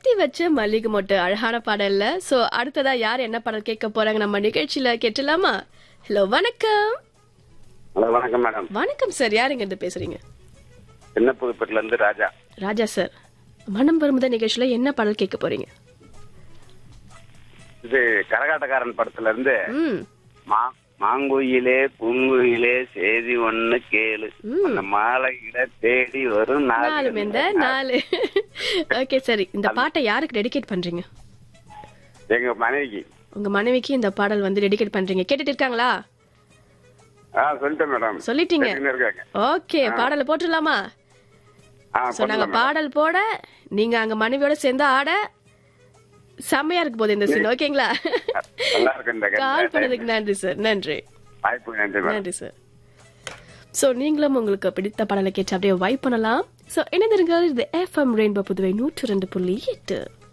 கொத்தி வச்ச மல்லிகை மொட்டு அழகான பாடல்ல சோ அடுத்ததா யார் என்ன பாடல் கேட்க போறாங்க நம்ம நிகழ்ச்சியில கேட்டலாமா ஹலோ வணக்கம் ஹலோ வணக்கம் மேடம் வணக்கம் சார் யாருங்க இருந்து பேசுறீங்க சின்ன புதுப்பேட்டில இருந்து ராஜா ராஜா சார் மனம் வருமுத நிகழ்ச்சியில என்ன பாடல் கேட்க போறீங்க இது கரகாட்டக்காரன் படத்துல இருந்து ம் மா மாங்குயிலே பூங்குயிலே செய்தி ஒண்ணு கேளு அந்த மாலையிட தேடி வரும் நாலு நாலு மெந்த நாலு ஓகே சரி இந்த பாட்டை யாருக்கு டெடிகேட் பண்றீங்க எங்க மனைவிக்கு உங்க மனைவிக்கு இந்த பாடல் வந்து டெடிகேட் பண்றீங்க கேட்டுட்டு இருக்காங்களா ஆ சொல்லிட்டேன் மேடம் சொல்லிட்டீங்க கேட்டுக்கின்னு இருக்காங்க ஓகே பாடலை போட்டுடலாமா ஆ சோ நாங்க பண்ணலாம் மேடம். பாடல் போட நீங்க அங்க மனைவியோட சேர்ந்து ஆட செம்மையா இருக்கு போது இந்த சீன் ஓகேங்களா நல்லா இருக்கு இந்த கால் பண்ணதுக்கு நன்றி சார் நன்றி வாய்ப்பு நன்றி மேடம் நன்றி சார் சோ நீங்களும் உங்களுக்கு பிடித்த பாடலை கேட்டு அப்படியே வைப் பண்ணலாம் சோ இணைந்திருங்கள் இது எஃப்எம் ரெயின்போ புதுவை நூற்று ரெண்டு புள்ளி எட்டு